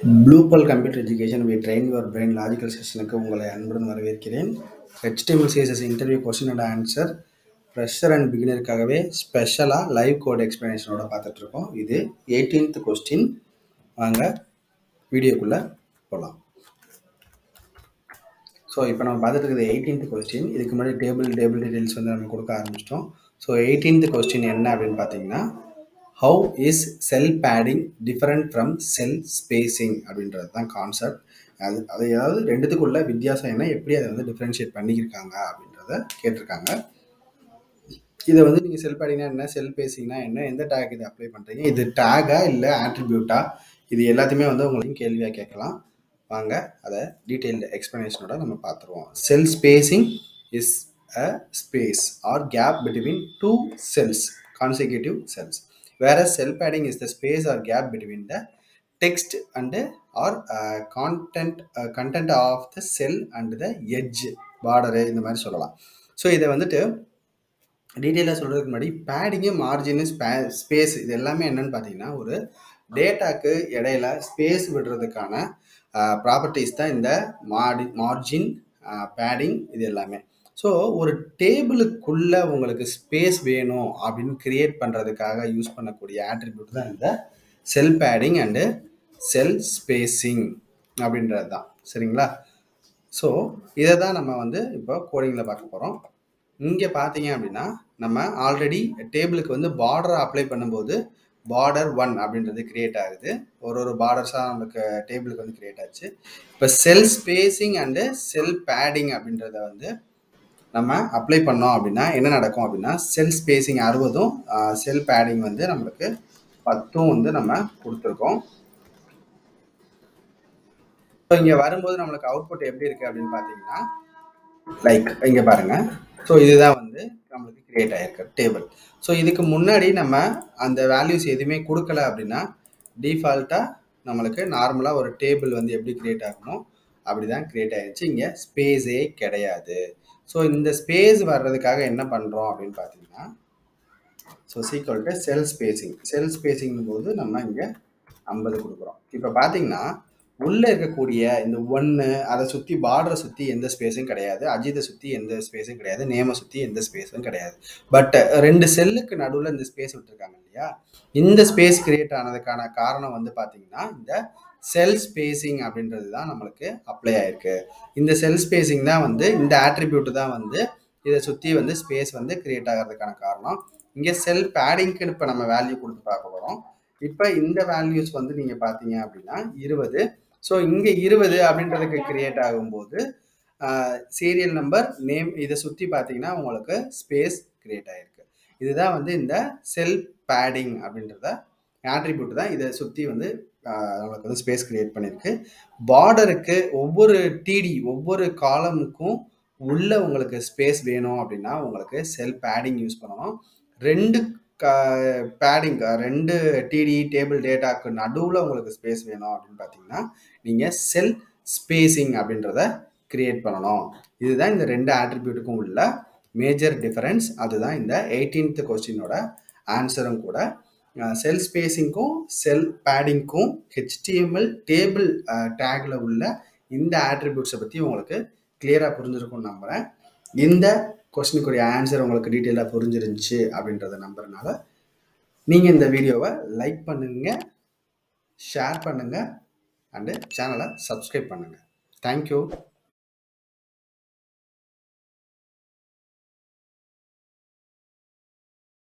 ப்ளூபல் computer education we train your brain logical செஷனுக்கு உங்களை அன்புடன் வரவேற்கிறேன் HTML CSS interview question and answer fresher and பிகினருக்காகவே ஸ்பெஷலாக லைவ் கோட் எக்ஸ்ப்ளனேஷனோட பார்த்துட்ருக்கோம் இது எயிட்டீன்த் கொஸ்டின் வாங்க வீடியோக்குள்ளே போகலாம் ஸோ இப்போ நம்ம பார்த்துட்டு இருக்கிறது எயிட்டீன்த் கொஸ்டின் இதுக்கு முன்னாடி டேபிள் டேபிள் டீடைல்ஸ் வந்து நம்ம கொடுக்க ஆரம்பிச்சிட்டோம் ஸோ எயிட்டீன்த் கொஸ்டின் என்ன அப்படின்னு பார்த்தீங்கன்னா how is cell padding different from cell spacing அப்படின்றது தான் கான்செப்ட் அது அது ஏதாவது ரெண்டுத்துக்குள்ள வித்தியாசம் என்ன எப்படி அதை வந்து டிஃப்ரென்ஷியேட் பண்ணியிருக்காங்க அப்படின்றத கேட்டிருக்காங்க இதை வந்து நீங்கள் செல் பேடிங்னா என்ன செல் பேசிங்னா என்ன எந்த டேக் இதை அப்ளை பண்ணுறீங்க இது டேகா இல்லை ஆட்ரிபியூட்டா இது எல்லாத்தையுமே வந்து உங்களுக்கு கேள்வியாக கேட்கலாம் வாங்க அதை டீட்டெயில்டு எக்ஸ்ப்ளனேஷனோட நம்ம பார்த்துருவோம் cell spacing is a space or gap between two cells consecutive cells வேற cell padding is the space or gap between the text and or content content of the cell and the edge border இந்த மாதிரி சொல்லலாம் so இதை வந்துட்டு டீட்டெயிலாக சொல்கிறதுக்கு முன்னாடி பேடிங்கு margin ஸ்பே space இது எல்லாமே என்னன்னு பார்த்தீங்கன்னா ஒரு டேட்டாக்கு இடையில ஸ்பேஸ் விடுறதுக்கான ப்ராப்பர்ட்டிஸ் தான் இந்த மாடி மார்ஜின் பேடிங் இது எல்லாமே ஸோ ஒரு டேபிளுக்குள்ள உங்களுக்கு ஸ்பேஸ் வேணும் அப்படின்னு கிரியேட் பண்ணுறதுக்காக யூஸ் பண்ணக்கூடிய ஆட்ரிபியூட் தான் இந்த cell padding and cell spacing அப்படின்றது தான் சரிங்களா ஸோ இதை தான் நம்ம வந்து இப்போ கோடிங்கில் பார்க்க போகிறோம் இங்கே பார்த்தீங்க அப்படின்னா நம்ம ஆல்ரெடி டேபிளுக்கு வந்து பார்டரை அப்ளை பண்ணும்போது பார்டர் ஒன் அப்படின்றது கிரியேட் ஆகுது ஒரு ஒரு பார்டர்ஸாக நமக்கு டேபிளுக்கு வந்து கிரியேட் ஆச்சு இப்போ cell spacing and cell padding அப்படின்றத வந்து நம்ம அப்ளை பண்ணோம் அப்படின்னா என்ன நடக்கும் அப்படின்னா செல் ஸ்பேசிங் அறுபதும் செல் பேடிங் வந்து நம்மளுக்கு பத்தும் வந்து நம்ம கொடுத்துருக்கோம் இப்போ இங்கே வரும்போது நம்மளுக்கு அவுட்புட் எப்படி இருக்குது அப்படின்னு பார்த்தீங்கன்னா லைக் இங்கே பாருங்கள் ஸோ இதுதான் வந்து நம்மளுக்கு கிரியேட் ஆகிருக்கு டேபிள் ஸோ இதுக்கு முன்னாடி நம்ம அந்த வேல்யூஸ் எதுவுமே கொடுக்கல அப்படின்னா டிஃபால்ட்டாக நம்மளுக்கு நார்மலாக ஒரு டேபிள் வந்து எப்படி கிரியேட் ஆகணும் அப்படி தான் கிரியேட் ஆகிடுச்சு இங்கே ஸ்பேஸே கிடையாது ஸோ இந்த ஸ்பேஸ் வர்றதுக்காக என்ன பண்ணுறோம் அப்படின்னு பார்த்தீங்கன்னா so sequel to cell spacing cell spacing போது நம்ம இங்கே ஐம்பது கொடுக்குறோம் இப்போ பார்த்தீங்கன்னா உள்ளே இருக்கக்கூடிய இந்த ஒன்று அதை சுற்றி பார்டரை சுற்றி எந்த ஸ்பேஸும் கிடையாது அஜித்தை சுற்றி எந்த ஸ்பேஸும் கிடையாது நேமை சுற்றி எந்த ஸ்பேஸும் கிடையாது பட் ரெண்டு செல்லுக்கு நடுவில் இந்த ஸ்பேஸ் விட்டுருக்காங்க இல்லையா இந்த ஸ்பேஸ் கிரியேட் ஆனதுக்கான காரணம் வந்து பார்த்தீங்கன்னா இந்த செல் ஸ்பேசிங் அப்படின்றது தான் நம்மளுக்கு அப்ளை ஆயிருக்கு இந்த செல் ஸ்பேசிங் தான் வந்து இந்த ஆட்ரிபியூட் தான் வந்து இதை சுற்றி வந்து ஸ்பேஸ் வந்து கிரியேட் ஆகிறதுக்கான காரணம் இங்கே செல் பேடிங்க்கு இப்போ நம்ம வேல்யூ கொடுத்து பார்க்க போகிறோம் இப்போ இந்த வேல்யூஸ் வந்து நீங்கள் பார்த்தீங்க அப்படின்னா இருபது ஸோ இங்கே இருபது அப்படின்றதுக்கு கிரியேட் ஆகும்போது சீரியல் நம்பர் நேம் இதை சுற்றி பார்த்தீங்கன்னா உங்களுக்கு ஸ்பேஸ் கிரியேட் ஆகிருக்கு இதுதான் வந்து இந்த செல் பேடிங் அப்படின்றத ஆட்ரிபியூட் தான் இதை சுற்றி வந்து நம்மளுக்கு வந்து ஸ்பேஸ் கிரியேட் பண்ணியிருக்கு பார்டருக்கு ஒவ்வொரு டிடி ஒவ்வொரு காலமுக்கும் உள்ள உங்களுக்கு ஸ்பேஸ் வேணும் அப்படின்னா உங்களுக்கு செல் பேடிங் யூஸ் பண்ணணும் ரெண்டு பேடிங் ரெண்டு டிடி டேபிள் டேட்டாக்கு நடுவில் உங்களுக்கு ஸ்பேஸ் வேணும் அப்படின்னு பார்த்தீங்கன்னா நீங்கள் செல் ஸ்பேசிங் அப்படின்றத கிரியேட் பண்ணணும் இதுதான் இந்த ரெண்டு ஆட்ரிபியூட்டுக்கும் உள்ள மேஜர் டிஃபரன்ஸ் அதுதான் இந்த எயிட்டீன்த் கொஸ்டினோட ஆன்சரும் கூட செல் ஸ்பேசிங்க்கும் செல் பேடிங்க்கும் ஹெச்டிஎம்எல் டேபிள் டேக்கில் உள்ள இந்த ஆட்ரிபியூட்ஸை பற்றி உங்களுக்கு கிளியராக புரிஞ்சிருக்கும்னு நம்புகிறேன் இந்த கொஸ்டினுக்குரிய ஆன்சர் உங்களுக்கு டீட்டெயிலாக புரிஞ்சிருந்துச்சு அப்படின்றத நம்புறதுனால நீங்கள் இந்த வீடியோவை லைக் பண்ணுங்கள் ஷேர் பண்ணுங்கள் அண்டு சேனலை சப்ஸ்கிரைப் பண்ணுங்கள் தேங்க்யூ